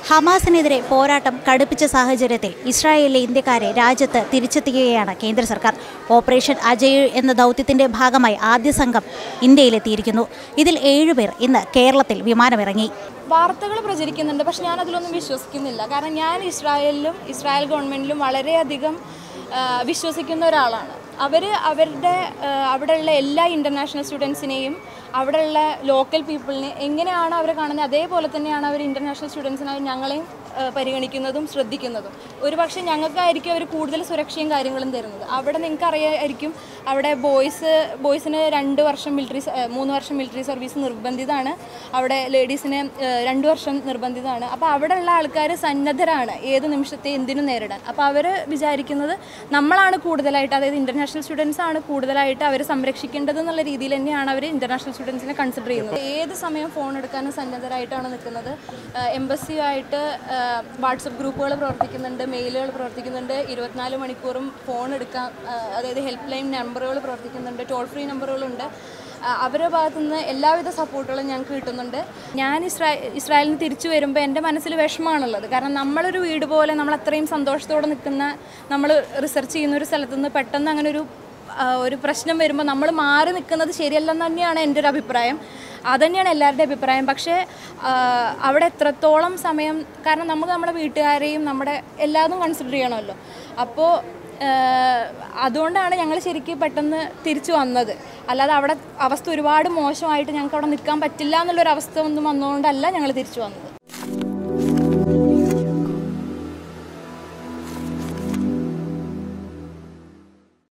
ഹമാസിനെതിരെ പോരാട്ടം കടുപ്പിച്ച സാഹചര്യത്തിൽ ഇസ്രായേലിലെ ഇന്ത്യക്കാരെ രാജ്യത്ത് തിരിച്ചെത്തിക്കുകയാണ് കേന്ദ്ര സർക്കാർ ഓപ്പറേഷൻ അജയ് എന്ന ദൗത്യത്തിന്റെ ഭാഗമായി ആദ്യ സംഘം ഇന്ത്യയിലെത്തിയിരിക്കുന്നു ഇതിൽ ഏഴുപേർ ഇന്ന് കേരളത്തിൽ വിമാനമിറങ്ങി വാർത്തകൾ പ്രചരിക്കുന്നുണ്ട് പക്ഷെ ഞാൻ അതിലൊന്നും വിശ്വസിക്കുന്നില്ല കാരണം ഞാൻ ഇസ്രായേലിലും ഇസ്രായേൽ ഗവൺമെൻറ്റിലും വളരെയധികം ആ, വിശ്വസിക്കുന്ന ഒരാളാണ് അവർ അവരുടെ ആ, അവിടെയുള്ള എല്ലാ ഇൻ്റർനാഷണൽ സ്റ്റുഡൻസിനെയും അവിടെയുള്ള ലോക്കൽ പീപ്പിളിനെ എങ്ങനെയാണ് അവർ കാണുന്നത് അതേപോലെ തന്നെയാണ് അവർ ഇൻ്റർനാഷണൽ സ്റ്റുഡൻസിനായി ഞങ്ങളെയും ആ, പരിഗണിക്കുന്നതും ശ്രദ്ധിക്കുന്നതും ഒരുപക്ഷെ ഞങ്ങൾക്കായിരിക്കും അവർ കൂടുതൽ സുരക്ഷയും കാര്യങ്ങളും തരുന്നത് അവിടെ നിങ്ങൾക്ക് അറിയാമായിരിക്കും അവിടെ ബോയ്സ് ബോയ്സിന് രണ്ട് വർഷം മിലിറ്ററി മൂന്ന് വർഷം മിലിറ്ററി സർവീസ് നിർബന്ധിതമാണ് അവിടെ ലേഡീസിന് രണ്ട് വർഷം നിർബന്ധിതമാണ് അപ്പോൾ അവിടെയുള്ള ആൾക്കാർ സന്നദ്ധരാണ് ഏത് നിമിഷത്തെ എന്തിനും നേരിടാൻ അപ്പോൾ അവർ വിചാരിക്കുന്നത് നമ്മളാണ് കൂടുതലായിട്ട് അതായത് ഇൻ്റർനാഷണൽ സ്റ്റുഡൻസ് ആണ് കൂടുതലായിട്ട് അവർ സംരക്ഷിക്കേണ്ടത് എന്നുള്ള രീതിയിൽ തന്നെയാണ് അവർ ഇൻ്റർനാഷണൽ സ്റ്റുഡൻസിനെ കൺസിഡർ ചെയ്യുന്നത് ഏത് സമയം ഫോൺ എടുക്കാനും സന്നദ്ധരായിട്ടാണ് നിൽക്കുന്നത് എംബസിയുമായിട്ട് വാട്സപ്പ് ഗ്രൂപ്പുകൾ പ്രവർത്തിക്കുന്നുണ്ട് മെയിലുകൾ പ്രവർത്തിക്കുന്നുണ്ട് ഇരുപത്തിനാല് മണിക്കൂറും ഫോൺ എടുക്കാൻ ആ, അതായത് ഹെൽപ്പ് ലൈൻ നമ്പറുകൾ പ്രവർത്തിക്കുന്നുണ്ട് ടോൾ ഫ്രീ നമ്പറുകളുണ്ട് ആ, അവരുടെ ഭാഗത്തു നിന്ന് എല്ലാവിധ സപ്പോർട്ടുകളും ഞങ്ങൾക്ക് കിട്ടുന്നുണ്ട് ഞാൻ ഇസ്രാ ഇസ്രായേലിന് തിരിച്ചു വരുമ്പോൾ എൻ്റെ മനസ്സിൽ വിഷമമാണുള്ളത് കാരണം നമ്മളൊരു വീട് പോലെ നമ്മൾ അത്രയും സന്തോഷത്തോടെ നിൽക്കുന്ന നമ്മൾ റിസർച്ച് ചെയ്യുന്ന ഒരു സ്ഥലത്ത് നിന്ന് പെട്ടെന്ന് അങ്ങനെ ഒരു ആ, ഒരു പ്രശ്നം വരുമ്പോൾ നമ്മൾ മാറി നിൽക്കുന്നത് ശരിയല്ലെന്ന് തന്നെയാണ് എൻ്റെ ഒരു അഭിപ്രായം അതുതന്നെയാണ് എല്ലാവരുടെയും അഭിപ്രായം പക്ഷേ ആ, അവിടെ എത്രത്തോളം സമയം കാരണം നമുക്ക് നമ്മുടെ വീട്ടുകാരെയും നമ്മുടെ എല്ലാതും കൺസിഡർ ചെയ്യണമല്ലോ അപ്പോൾ അതുകൊണ്ടാണ് ഞങ്ങൾ ശരിക്കും പെട്ടെന്ന് തിരിച്ചു വന്നത് അല്ലാതെ അവിടെ അവസ്ഥ ഒരുപാട് മോശമായിട്ട് ഞങ്ങൾക്ക് അവിടെ നിൽക്കാൻ പറ്റില്ല എന്നുള്ളൊരു അവസ്ഥ ഒന്നും വന്നുകൊണ്ടല്ല ഞങ്ങൾ തിരിച്ചു വന്നത്